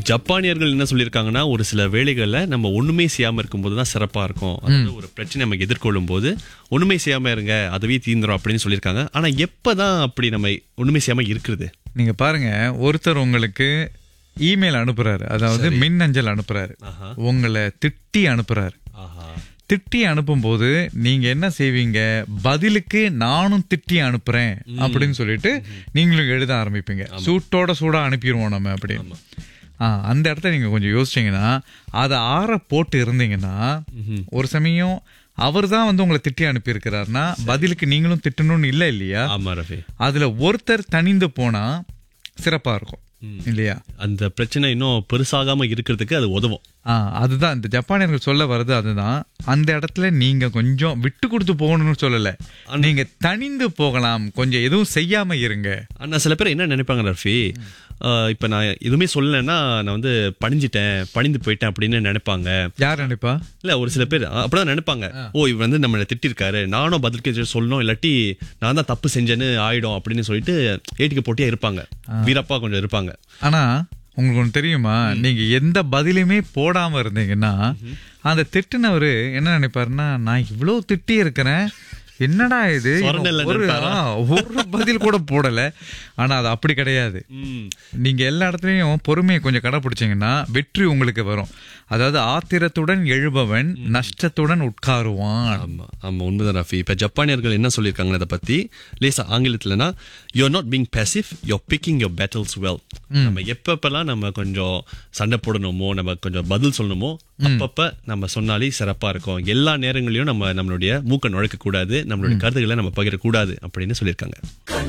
ஜப்பானியர்கள் என்ன சொல்லியிருக்காங்கன்னா ஒரு சில வேலைகள்ல நம்ம ஒண்ணுமே செய்யாம இருக்கும்போது தான் சிறப்பா இருக்கும் அதாவது ஒரு பிரச்சனை நம்ம எதிர்கொள்ளும் போது ஒண்ணுமே செய்யாம இருங்க அதுவே தீந்துரும் அப்படின்னு சொல்லியிருக்காங்க ஆனா எப்பதான் அப்படி நம்ம ஒண்ணுமே செய்யாம இருக்கிறது நீங்க பாருங்க ஒருத்தர் உங்களுக்கு இமெயில் அனுப்புறாரு அதாவது மின்னஞ்சல் அனுப்புறாரு ஆஹா. உங்களை திட்டி அனுப்புறாரு ஆஹா திட்டி அனுப்பும்போது நீங்க என்ன செய்வீங்க பதிலுக்கு நானும் திட்டி அனுப்புறேன் அப்படின்னு சொல்லிட்டு நீங்களும் எழுத ஆரம்பிப்பீங்க சூட்டோட சூடா அனுப்பிடுவோம் நம்ம அப்படின்னு ஆ, அந்த இடத்த நீங்க கொஞ்சம் யோசிச்சீங்கன்னா அதை ஆற போட்டு இருந்தீங்கன்னா ஒரு சமயம் அவர் தான் வந்து உங்களை திட்டி அனுப்பியிருக்கிறாருன்னா பதிலுக்கு நீங்களும் திட்டணும்னு இல்லை இல்லையா ஆமா ரஃபி அதுல ஒருத்தர் தனிந்து போனா சிறப்பா இருக்கும் இல்லையா அந்த பிரச்சனை இன்னும் பெருசாகாம இருக்கிறதுக்கு அது உதவும் ஆ அதுதான் இந்த ஜப்பானியர்கள் சொல்ல வர்றது அதுதான் அந்த இடத்துல நீங்க கொஞ்சம் விட்டு கொடுத்து போகணும்னு சொல்லல நீங்க தனிந்து போகலாம் கொஞ்சம் எதுவும் செய்யாம இருங்க ஆனா சில பேர் என்ன நினைப்பாங்க ரஃபி ஆஹ் இப்ப நான் எதுவுமே சொல்லலைன்னா நான் வந்து பணிஞ்சிட்டேன் பணிந்து போயிட்டேன் அப்படின்னு நினைப்பாங்க யார் நினைப்பா இல்ல ஒரு சில பேர் அ- அப்படிதான் நினைப்பாங்க ஓ இவர் வந்து நம்மளை திட்டிருக்காரு நானும் பதிலுக்கு சொல்லணும் இல்லாட்டி நான் தான் தப்பு செஞ்சேன்னு ஆயிடும் அப்படின்னு சொல்லிட்டு ஏட்டிக்கு போட்டியா இருப்பாங்க வீரப்பா கொஞ்சம் இருப்பாங்க ஆனா உங்களுக்கு ஒண்ணு தெரியுமா நீங்க எந்த பதிலுமே போடாம இருந்தீங்கன்னா அந்த திட்டுனவரு என்ன நினைப்பாருன்னா நான் இவ்வளவு திட்டி இருக்கிறேன் என்னடா இது இவன் சொரணல்ல ஒரு நினைப்பாரா? ஆ, ஒரு பதில் கூட போடல ஆனா அது அப்படி கிடையாது ம். நீங்க எல்லா இடத்துலயும் பொறுமையை கொஞ்சம் கடைபிடிச்சீங்கன்னா வெற்றி உங்களுக்கு வரும் அதாவது ஆத்திரத்துடன் எழுபவன் நஷ்டத்துடன் உட்காருவான் ஆமா ஆமா உண்மைதான் ரஃபி இப்ப ஜப்பானியர்கள் என்ன சொல்லியிருக்காங்க அதை பத்தி லேசா ஆங்கிலத்துலனா you're not being passive you're picking your battles well நம்ம எப்பப்பெல்லாம் நம்ம கொஞ்சம் சண்டை போடணுமோ நம்ம கொஞ்சம் பதில் சொல்லணுமோ அப்பப்ப நம்ம சொன்னாலே சிறப்பா இருக்கும் எல்லா நேரங்களிலும் நம்ம நம்மளுடைய மூக்க நுழைக்க கூடாது நம்மளுடைய கருத்துக்களை நம்ம பகிரக்கூடாது அப்படின்னு சொல்லியிருக்காங்க